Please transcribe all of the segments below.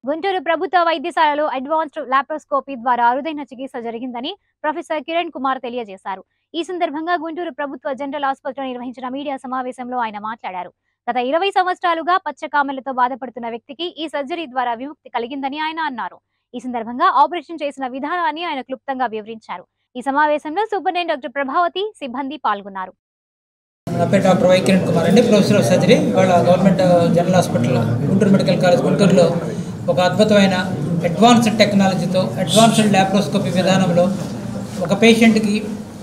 గుంటూరు ప్రభుత్వ వైద్యశాలలో advanced laparoscopy ద్వారా అరుదైన చికిత్స జరిగిందని ప్రొఫెసర్ కిరణ్ కుమార్ తెలియజేశారు ఈ సందర్భంగా గుంటూరు ప్రభుత్వ జనరల్ ఆసుపత్రిలో నిర్వహించిన మీడియా సమావేశంలో ఆయన మాట్లాడారు గత ఇరవై సంవత్సరాలుగా పచ్చకామెలతో బాధపడుతున్న వ్యక్తికి ఈ సర్జరీ ద్వారా విముక్తి కలిగిందని ఆయన అన్నారు ఈ సందర్భంగా ఆపరేషన్ చేసిన విధానాన్ని ఆయన క్లుప్తంగా వివరించారు ఈ సమావేశంలో సూపరింటెండెంట్ డాక్టర్ ప్రభావతి సిబ్బంది పాల్గొన్నారు నా పేరు డాక్టర్ వై కిరణ్ కుమార్ అండి ప్రొఫెసర్ ఆఫ్ సర్జరీ వాళ్ళ government general hospital Guntur medical college గుంటూరులో ఒక అద్భుతమైన అడ్వాన్స్డ్ టెక్నాలజీతో అడ్వాన్స్డ్ ల్యాప్రోస్కోపీ విధానంలో ఒక పేషెంట్కి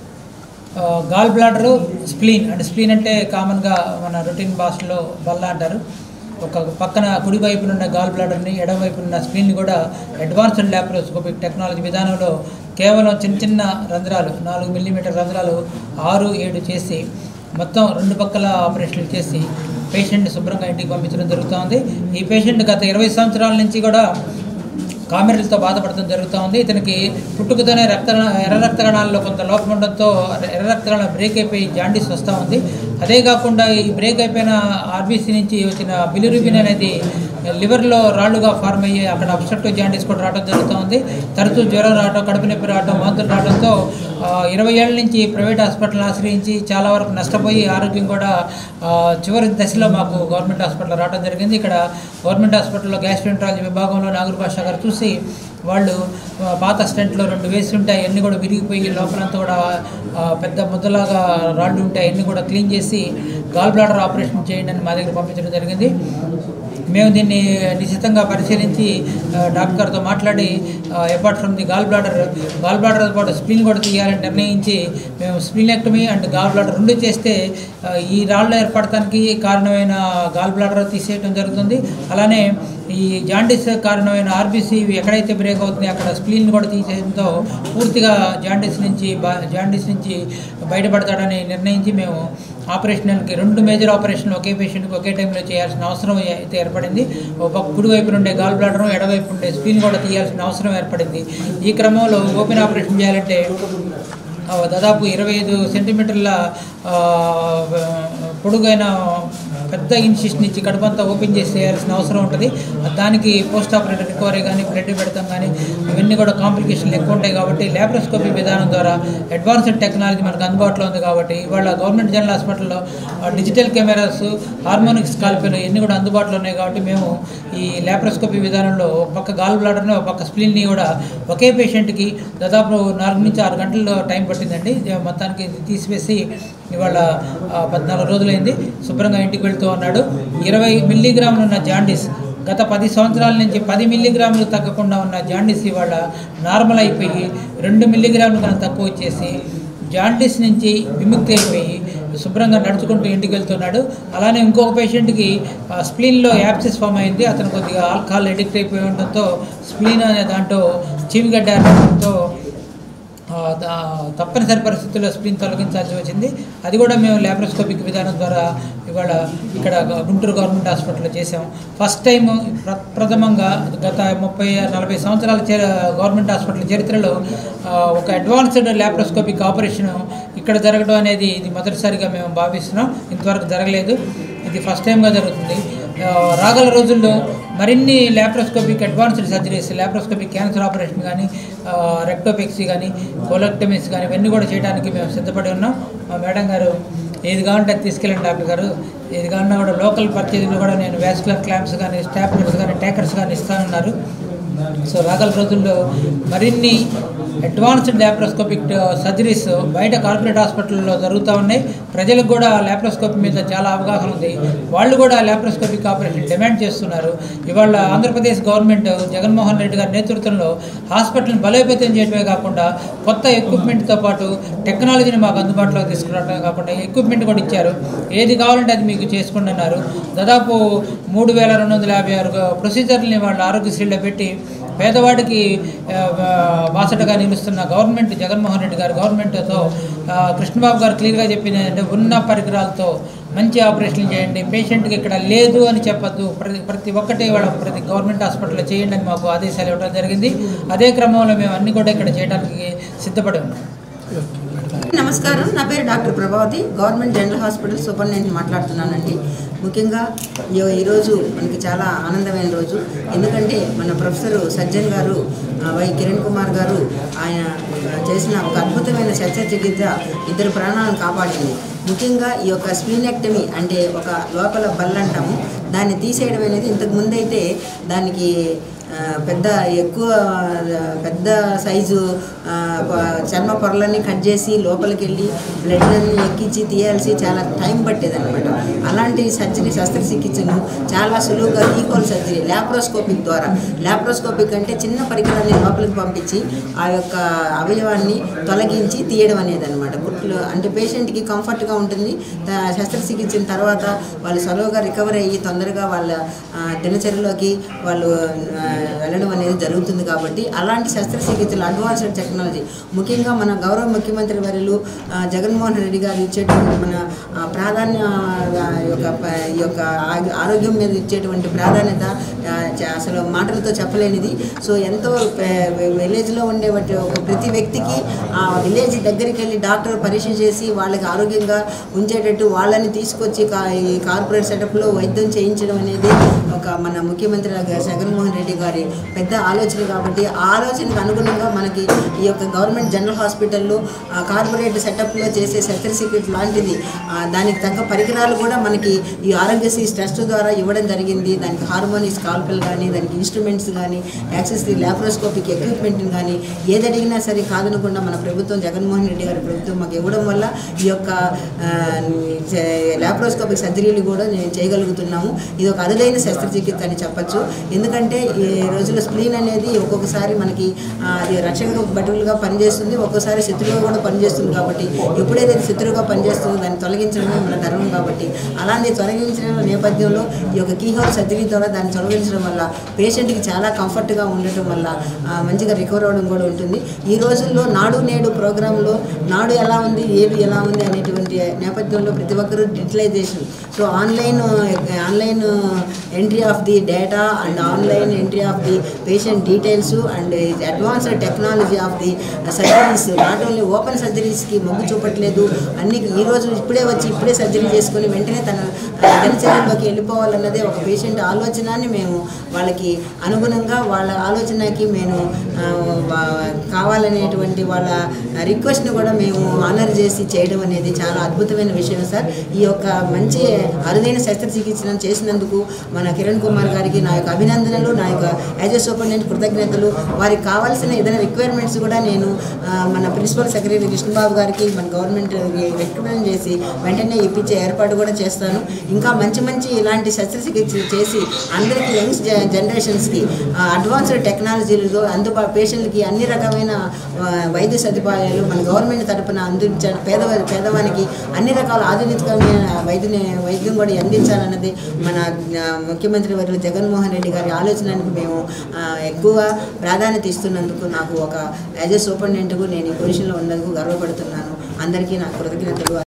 గాల్ బ్లాడరు స్ప్లీన్ అంటే స్ప్లీన్ అంటే కామన్గా మన రొటీన్ భాషలో బల్ల అంటారు ఒక పక్కన కుడి వైపున ఉన్న గాల్ బ్లాడర్ని ఎడమ వైపున ఉన్న స్ప్లీన్ని కూడా అడ్వాన్స్డ్ ల్యాప్రోస్కోపిక్ టెక్నాలజీ విధానంలో కేవలం చిన్న చిన్న రంధ్రాలు నాలుగు మిల్లీమీటర్ రంధ్రాలు ఆరు ఏడు చేసి మొత్తం రెండు పక్కల ఆపరేషన్లు చేసి పేషెంట్ని శుభ్రంగా ఇంటికి పంపించడం జరుగుతోంది ఈ పేషెంట్ గత ఇరవై సంవత్సరాల నుంచి కూడా కామెరలతో బాధపడటం జరుగుతూ ఉంది ఇతనికి పుట్టుకతోనే రక్త ఎర్ర రక్త కణాల్లో కొంత లోపం ఉండడంతో ఎర్ర రక్త కణాలు బ్రేక్ అయిపోయి జాండీస్ వస్తూ ఉంది అదే కాకుండా ఈ బ్రేక్ అయిపోయిన ఆర్బీసీ నుంచి వచ్చిన బిలిరుబిన్ అనేది లివర్లో రాళ్ళుగా ఫార్మ్ అయ్యి అక్కడ అబ్స్ట్రక్టివ్ జాండీస్ కూడా రావడం జరుగుతూ ఉంది తరచూ జ్వరం రావడం కడుపు నొప్పి రావడం వాంతులు రావడంతో ఆ, ఇరవై ఏళ్ళ నుంచి ప్రైవేట్ హాస్పిటల్ ఆశ్రయించి చాలా వరకు నష్టపోయి ఆరోగ్యం కూడా ఆ, చివరి దశలో మాకు గవర్నమెంట్ హాస్పిటల్ రావడం జరిగింది ఇక్కడ గవర్నమెంట్ హాస్పిటల్లో గ్యాస్ట్రెంట్రాలజీ విభాగంలో నాగూర్ భాష గారు చూసి వాళ్ళు ఆ, పాత స్టెంట్లో రెండు వేసి ఉంటాయి అన్నీ కూడా విరిగిపోయి లోపలంతా కూడా ఆ, పెద్ద ముద్దలాగా రాళ్ళు ఉంటాయి అన్నీ కూడా క్లీన్ చేసి గాల్ బ్లాడర్ ఆపరేషన్ చేయండి అని మా దగ్గర పంపించడం జరిగింది మేము దీన్ని నిశ్చితంగా పరిశీలించి ఆ, డాక్టర్ గారితో మాట్లాడి apart from the gall bladder gall బ్లాడర్తో పాటు స్ప్లీన్ కూడా తీయాలని నిర్ణయించి మేము స్ప్లీనెక్టమీ అండ్ గాల్ బ్లాడర్ రెండు చేస్తే ఆ, ఈ రాళ్ళు ఏర్పడటానికి కారణమైన గాల్ బ్లాడర్ తీసేయడం జరుగుతుంది అలానే ఈ జాండీస్ కారణమైన ఆర్బీసీ ఎక్కడైతే బ్రేక్ అవుతుంది అక్కడ స్ప్లీన్ కూడా తీసేయడంతో పూర్తిగా జాండీస్ నుంచి బా జాండీస్ నుంచి బయటపడతాడని నిర్ణయించి మేము ఆపరేషన్కి రెండు మేజర్ ఆపరేషన్లు ఒకే పేషెంట్కి ఒకే టైంలో చేయాల్సిన అవసరం అయితే ఏర్పడింది ఒక కుడి వైపు నుండే గాల్ బ్లాడర్ ఎడవైపు ఉండే స్క్రీన్ కూడా తీయాల్సిన అవసరం ఏర్పడింది ఈ క్రమంలో ఓపెన్ ఆపరేషన్ చేయాలంటే ఆ, దాదాపు ఇరవై ఐదు సెంటీమీటర్ల ఆ, పొడుగైన పెద్ద ఇన్సిషన్ ఇచ్చి కడుపంతా ఓపెన్ చేసి చేయాల్సిన అవసరం ఉంటుంది దానికి పోస్ట్ ఆపరేటివ్ రికవరీ కానీ బ్లడ్ పెడతాం కానీ ఇవన్నీ కూడా కాంప్లికేషన్లు ఎక్కువ ఉంటాయి కాబట్టి ల్యాప్రోస్కోపీ విధానం ద్వారా అడ్వాన్స్డ్ టెక్నాలజీ మనకు అందుబాటులో ఉంది కాబట్టి ఇవాళ గవర్నమెంట్ జనరల్ హాస్పిటల్లో ఆ, డిజిటల్ కెమెరాస్ హార్మోనిక్ స్కాల్పెల్ ఇవన్నీ కూడా అందుబాటులో ఉన్నాయి కాబట్టి మేము ఈ ల్యాప్రోస్కోపీ విధానంలో ఒక పక్క గాల్ బ్లాడర్ని ఒక పక్క స్ప్లీన్ని కూడా ఒకే పేషెంట్కి దాదాపు నాలుగు నుంచి ఆరు గంటల్లో టైం పట్టిందండి ఇది మొత్తానికి ఇది తీసివేసి ఇవాళ ఆ, పద్నాలుగు రోజులైంది శుభ్రంగా ఇంటికి వెళ్తూ ఉన్నాడు ఇరవై మిల్లీగ్రాములు ఉన్న జాండీస్ గత పది సంవత్సరాల నుంచి పది మిల్లీగ్రాములు తగ్గకుండా ఉన్న జాండీస్ ఇవాళ నార్మల్ అయిపోయి రెండు మిల్లీగ్రాములు కన్నా తక్కువ వచ్చేసి జాండీస్ నుంచి విముక్తి అయిపోయి శుభ్రంగా నడుచుకుంటూ ఇంటికి వెళ్తున్నాడు అలానే ఇంకొక పేషెంట్కి ఆ, స్ప్లీన్లో యాప్సిస్ ఫామ్ అయింది అతను కొద్దిగా ఆల్కహాల్ ఎడిక్ట్ అయిపోయి ఉండడంతో స్ప్లీన్ అనే దాంట్లో చీమిగడ్డ ఏర్పడడంతో ఆ, దా- తప్పనిసరి పరిస్థితుల్లో స్ప్లీన్ తొలగించాల్సి వచ్చింది అది కూడా మేము ల్యాప్రోస్కోపిక్ విధానం ద్వారా ఇవాళ ఇక్కడ గుంటూరు గవర్నమెంట్ హాస్పిటల్లో చేసాం ఫస్ట్ టైం ప్ర ప్రథమంగా గత ముప్పై నలభై సంవత్సరాల చే గవర్నమెంట్ హాస్పిటల్ చరిత్రలో ఆ, ఒక అడ్వాన్స్డ్ ల్యాప్రోస్కోపిక్ ఆపరేషన్ ఇక్కడ జరగడం అనేది ఇది మొదటిసారిగా మేము భావిస్తున్నాం ఇంతవరకు జరగలేదు ఇది ఫస్ట్ టైంగా జరుగుతుంది ఆ, రాగల రోజుల్లో మరిన్ని laparoscopic advanced surgeries laparoscopic cancer operation కానీ రెక్టోపెక్సీ కానీ కోలెక్టమీస్ కానీ ఇవన్నీ కూడా చేయడానికి మేము సిద్ధపడి ఉన్నాం మా మేడం గారు ఏది కావాలంటే అది తీసుకెళ్ళండి డాక్టర్ గారు ఏది కావాలన్నా కూడా లోకల్ పర్చేజ్లో కూడా నేను వ్యాస్కులర్ క్లాంప్స్ కానీ స్టాప్లర్స్ కానీ టేకర్స్ కానీ ఇస్తానన్నారు సో రాగల రోజుల్లో మరిన్ని అడ్వాన్స్డ్ ల్యాప్రోస్కోపిక్ సర్జరీస్ బయట కార్పొరేట్ హాస్పిటల్లో జరుగుతూ ఉన్నాయి ప్రజలకు కూడా ల్యాప్రోస్కోపీ మీద చాలా అవగాహన ఉంది వాళ్ళు కూడా ల్యాప్రోస్కోపిక్ ఆపరేషన్ డిమాండ్ చేస్తున్నారు ఇవాళ ఆంధ్రప్రదేశ్ గవర్నమెంట్ జగన్మోహన్ రెడ్డి గారి నేతృత్వంలో హాస్పిటల్ని బలోపేతం చేయడమే కాకుండా కొత్త ఎక్విప్మెంట్తో పాటు టెక్నాలజీని మాకు అందుబాటులోకి తీసుకురావడమే కాకుండా ఎక్విప్మెంట్ కూడా ఇచ్చారు ఏది కావాలంటే అది మీకు చేసుకోండి అన్నారు దాదాపు మూడు వేల రెండు వందల యాభై ఆరు ప్రొసీజర్ని వాళ్ళ ఆరోగ్యశ్రీలో పెట్టి పేదవాడికి ఆ, బాసటగా నిలుస్తున్న గవర్నమెంట్ జగన్మోహన్ రెడ్డి గారు గవర్నమెంట్తో ఆ, కృష్ణబాబు గారు క్లియర్గా చెప్పింది ఏంటంటే ఉన్న పరికరాలతో మంచి ఆపరేషన్ చేయండి పేషెంట్కి ఇక్కడ లేదు అని చెప్పొద్దు ప్రతి ప్రతి ఒక్కటి వాళ్ళ ప్రతి గవర్నమెంట్ హాస్పిటల్లో చేయండి అని మాకు ఆదేశాలు ఇవ్వడం జరిగింది అదే క్రమంలో మేము అన్ని కూడా ఇక్కడ చేయడానికి సిద్ధపడి ఉన్నాం నమస్కారం నా పేరు doctor Prabhavathi government general hospital superintendent మాట్లాడుతున్నానండి ముఖ్యంగా ఈ- ఈరోజు మనకి చాలా ఆనందమైన రోజు ఎందుకంటే మన ప్రొఫెసర్ సజ్జన్ గారు ఆ, వై కిరణ్ కుమార్ గారు ఆయన ఆ, చేసిన ఒక అద్భుతమైన శస్త్రచికిత్స ఇద్దరు ప్రాణాలను కాపాడింది ముఖ్యంగా ఈ యొక్క స్పీనెక్టమీ అంటే ఒక లోపల బల్ల అంటాము దాన్ని తీసేయడం అనేది ఇంతకు ముందైతే దానికి ఆ, పెద్ద ఎక్కువ ఆ, పెద్ద సైజు ఆ, ప- చర్మ పొరలన్నీ కట్ చేసి లోపలికి వెళ్ళి బ్లడ్లన్నీ ఎక్కించి తీయాల్సి చాలా టైం పట్టేది అనమాట అలాంటి సర్జరీ శస్త్రచికిత్సను చాలా సులువుగా ఈక్వల్ సర్జరీ ల్యాప్రోస్కోపిక్ ద్వారా ల్యాప్రోస్కోపిక్ అంటే చిన్న పరికరాన్ని లోపలికి పంపించి ఆ యొక్క అవయవాన్ని తొలగించి తీయడం అనేది అనమాట గుట్లు అంటే పేషెంట్కి కంఫర్ట్గా ఉంటుంది త- శస్త్రచికిత్స తర్వాత వాళ్ళు సులువుగా రికవర్ అయ్యి తొందరగా వాళ్ళ ఆ, దినచర్యలోకి వాళ్ళు ఆ, వెళ్ళడం అనేది జరుగుతుంది కాబట్టి అలాంటి శస్త్రచికిత్సలు అడ్వాన్స్డ్ టెక్నాలజీ ముఖ్యంగా మన గౌరవ ముఖ్యమంత్రి వర్యులు ఆ, జగన్మోహన్ రెడ్డి గారు ఇచ్చేటువంటి మన ఆ, ప్రాధాన్య ఆ, యొక్క ప- ఈ యొక్క ఆ- ఆరోగ్యం మీద ఇచ్చేటువంటి ప్రాధాన్యత ఆ, చ- అసలు మాటలతో చెప్పలేనిది సో ఎంతో విలేజ్లో ఉండేటువంటి ఒక ప్రతి వ్యక్తికి ఆ విలేజ్ దగ్గరికి వెళ్ళి డాక్టర్ పరీక్ష చేసి వాళ్ళకి ఆరోగ్యంగా ఉంచేటట్టు వాళ్ళని తీసుకొచ్చి కా- ఈ కార్పొరేట్ సెటప్లో వైద్యం చేయించడం అనేది ఒక మన ముఖ్యమంత్రి గారు జగన్మోహన్ రెడ్డి గారి పెద్ద ఆలోచన కాబట్టి ఆ ఆలోచనకు అనుగుణంగా మనకి ఈ యొక్క గవర్నమెంట్ జనరల్ హాస్పిటల్లో ఆ, కార్పొరేట్ సెటప్లో చేసే శస్త్రచికిత్స లాంటిది ఆ, దానికి తగ్గ పరికరాలు కూడా మనకి ఈ ఆరోగ్యశ్రీ ట్రస్ట్ ద్వారా ఇవ్వడం జరిగింది దానికి హార్మోని స్కాల్పెల్ కానీ దానికి ఇన్స్ట్రుమెంట్స్ కానీ యాక్సెస్ ల్యాప్రోస్కోపిక్ ఎక్విప్మెంట్ కానీ ఏది అడిగినా సరే కాదనకుండా మన ప్రభుత్వం జగన్మోహన్ రెడ్డి గారి ప్రభుత్వం మాకు ఇవ్వడం వల్ల ఈ యొక్క ల్యాప్రోస్కోపిక్ సర్జరీలు కూడా నేను చేయగలుగుతున్నాము ఇది ఒక అరుదైన శస్త్రచికిత్స అని చెప్పచ్చు ఎందుకంటే ఈ రోజుల్లో స్ప్లీన్ అనేది ఒక్కొక్కసారి మనకి ఆ, అది రక్షక బటులుగా పనిచేస్తుంది ఒక్కోసారి శత్రువుగా కూడా పనిచేస్తుంది కాబట్టి ఎప్పుడైతే అది శత్రువుగా పనిచేస్తుందో దాన్ని తొలగించడమే మన ధర్మం కాబట్టి అలాంటి తొలగించిన నేపథ్యంలో ఈ యొక్క కీహోల్ సర్జరీ ద్వారా దాన్ని తొలగించడం వల్ల పేషెంట్కి చాలా కంఫర్ట్గా ఉండటం వల్ల ఆ, మంచిగా రికవర్ అవ్వడం కూడా ఉంటుంది ఈ రోజుల్లో నాడు నేడు ప్రోగ్రాంలో నాడు ఎలా ఉంది ఏడు ఎలా ఉంది అనేటువంటి నేపథ్యంలో ప్రతి ఒక్కరూ digitalization so online online entry of the data and online entry of the patient details and advanced technology of the surgeries not only open సర్జరీస్కి మొగ్గు చూపట్లేదు అన్ని ఈ రోజు ఇప్పుడే వచ్చి ఇప్పుడే సర్జరీ చేసుకొని వెంటనే తన ఆ, దినచర్యలోకి వెళ్ళిపోవాలన్నదే ఒక పేషెంట్ ఆలోచనని మేము వాళ్ళకి అనుగుణంగా వాళ్ళ ఆలోచనకి మేము ఆ, వా- కావాలనేటువంటి వాళ్ళ రిక్వెస్ట్ని కూడా మేము ఆనర్ చేసి చేయడం అనేది చాలా అద్భుతమైన విషయం సార్ ఈ యొక్క మంచి అరుదైన శస్త్రచికిత్సను చేసినందుకు మన కిరణ్ కుమార్ గారికి నా యొక్క అభినందనలు నా యొక్క యాజ్ ఎ సూపరింటెండెంట్ కృతజ్ఞతలు వారికి కావాల్సిన ఏదైనా రిక్వైర్మెంట్స్ కూడా నేను ఆ, మన ప్రిన్సిపల్ సెక్రటరీ కృష్ణబాబు గారికి మన గవర్నమెంట్ రికమెండ్ చేసి వెంటనే ఇప్పించే ఏర్పాటు కూడా చేస్తాను ఇంకా మంచి మంచి ఇలాంటి శస్త్రచికిత్సలు చేసి అందరికీ యంగ్స్ జనరేషన్స్కి అడ్వాన్స్డ్ టెక్నాలజీలతో అందుబా పేషెంట్లకి అన్ని రకమైన ఆ, వైద్య సదుపాయాలు మన గవర్నమెంట్ తరపున అందించ పేద పేదవానికి అన్ని రకాల ఆధునికమైన వైద్య వైద్యం కూడా అందించాలన్నది మన ఆ, ముఖ్యమంత్రి వర్యులు జగన్మోహన్ రెడ్డి గారి ఆలోచనకు మేము ఆ, ఎక్కువ ప్రాధాన్యత ఇస్తున్నందుకు నాకు ఒక యాజ్ ఎ సూపరింటెండెంట్కు నేను ఈ పొజిషన్లో ఉన్నందుకు గర్వపడుతున్నాను అందరికీ నా కృతజ్ఞతలు